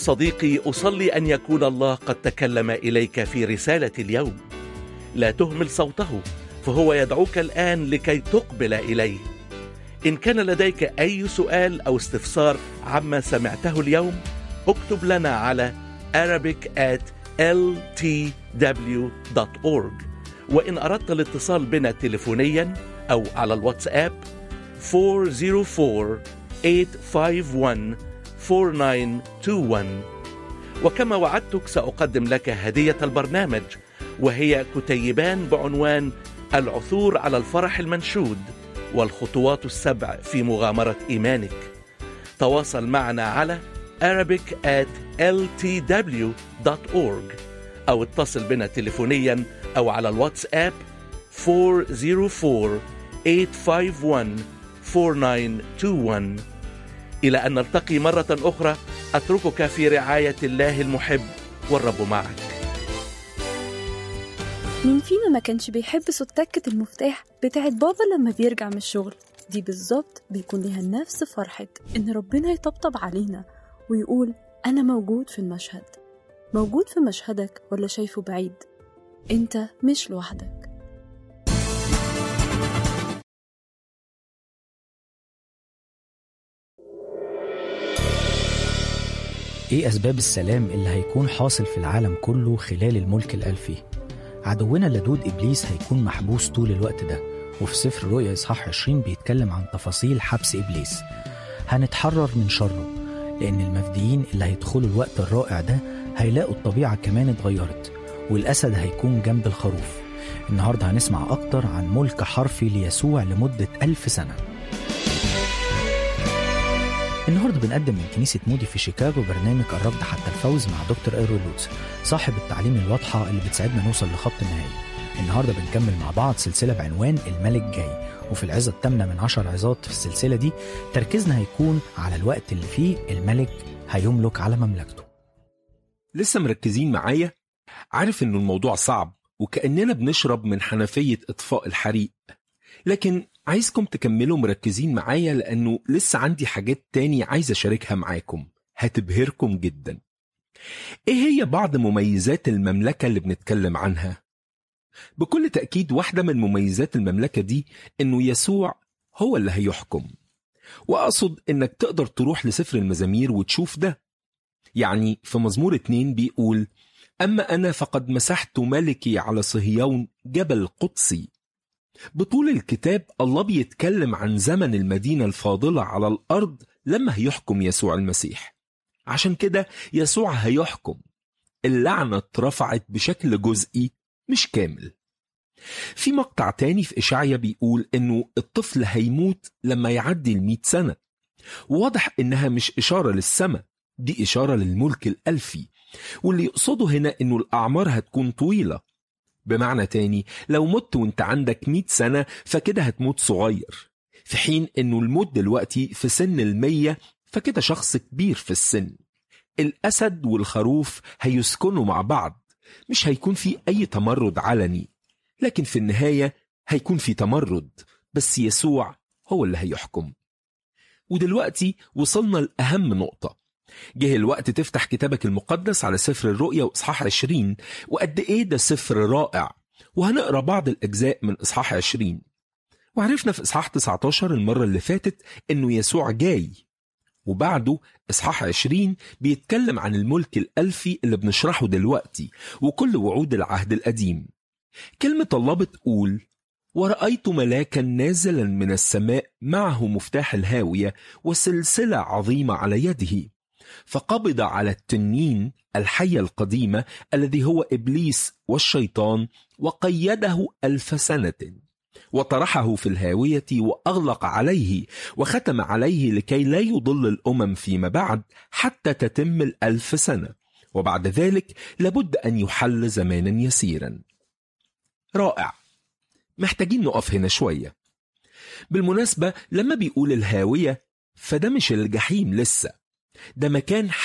صديقي اصلي ان يكون الله قد تكلم اليك في رساله اليوم لا تهمل صوته فهو يدعوك الان لكي تقبل اليه ان كان لديك اي سؤال او استفسار عما سمعته اليوم اكتب لنا على arabic at ltw.org وإن أردت الاتصال بنا تليفونيا أو على الواتساب 404-851-4921 وكما وعدتك سأقدم لك هدية البرنامج وهي كتيبان بعنوان العثور على الفرح المنشود والخطوات السبع في مغامرة إيمانك تواصل معنا على arabic at ltw.org أو اتصل بنا تليفونيا أو على الواتساب 404-851-4921 إلى أن نلتقي مرة أخرى أتركك في رعاية الله المحب والرب معك مين فينا ما كانش بيحب صوت تكة المفتاح بتاعت بابا لما بيرجع من الشغل دي بالظبط بيكون ليها نفس فرحة إن ربنا يطبطب علينا ويقول أنا موجود في المشهد موجود في مشهدك ولا شايفه بعيد أنت مش لوحدك ايه اسباب السلام اللي هيكون حاصل في العالم كله خلال الملك الالفي عدونا اللدود ابليس هيكون محبوس طول الوقت ده وفي سفر رؤيا اصحاح 20 بيتكلم عن تفاصيل حبس ابليس هنتحرر من شره لان المفديين اللي هيدخلوا الوقت الرائع ده هيلاقوا الطبيعه كمان اتغيرت والاسد هيكون جنب الخروف النهارده هنسمع اكتر عن ملك حرفي ليسوع لمده ألف سنه النهارده بنقدم من كنيسه مودي في شيكاغو برنامج الركض حتى الفوز مع دكتور ايرو لوتس صاحب التعليم الواضحه اللي بتساعدنا نوصل لخط النهائي النهارده بنكمل مع بعض سلسله بعنوان الملك جاي وفي العظه الثامنه من عشر عظات في السلسله دي تركيزنا هيكون على الوقت اللي فيه الملك هيملك على مملكته لسه مركزين معايا عارف انه الموضوع صعب وكأننا بنشرب من حنفية إطفاء الحريق لكن عايزكم تكملوا مركزين معايا لأنه لسه عندي حاجات تاني عايز أشاركها معاكم هتبهركم جدا إيه هي بعض مميزات المملكة اللي بنتكلم عنها؟ بكل تأكيد واحدة من مميزات المملكة دي إنه يسوع هو اللي هيحكم وأقصد إنك تقدر تروح لسفر المزامير وتشوف ده يعني في مزمور اتنين بيقول أما أنا فقد مسحت ملكي على صهيون جبل قدسي بطول الكتاب الله بيتكلم عن زمن المدينة الفاضلة على الأرض لما هيحكم يسوع المسيح عشان كده يسوع هيحكم اللعنة اترفعت بشكل جزئي مش كامل في مقطع تاني في إشعيا بيقول إنه الطفل هيموت لما يعدي المئة سنة واضح إنها مش إشارة للسماء دي إشارة للملك الألفي واللي يقصده هنا إنه الأعمار هتكون طويلة بمعنى تاني لو مت وانت عندك 100 سنة فكده هتموت صغير في حين إنه الموت دلوقتي في سن المية فكده شخص كبير في السن الأسد والخروف هيسكنوا مع بعض مش هيكون في أي تمرد علني لكن في النهاية هيكون في تمرد بس يسوع هو اللي هيحكم ودلوقتي وصلنا لأهم نقطة جه الوقت تفتح كتابك المقدس على سفر الرؤيا وإصحاح 20 وقد إيه ده سفر رائع وهنقرأ بعض الأجزاء من إصحاح 20 وعرفنا في إصحاح 19 المرة اللي فاتت إنه يسوع جاي وبعده إصحاح 20 بيتكلم عن الملك الألفي اللي بنشرحه دلوقتي وكل وعود العهد القديم كلمة الله بتقول ورأيت ملاكا نازلا من السماء معه مفتاح الهاوية وسلسلة عظيمة على يده فقبض على التنين الحية القديمة الذي هو إبليس والشيطان وقيده ألف سنة وطرحه في الهاوية وأغلق عليه وختم عليه لكي لا يضل الأمم فيما بعد حتى تتم الألف سنة وبعد ذلك لابد أن يحل زمانا يسيرا رائع محتاجين نقف هنا شوية بالمناسبة لما بيقول الهاوية فده مش الجحيم لسه ده مكان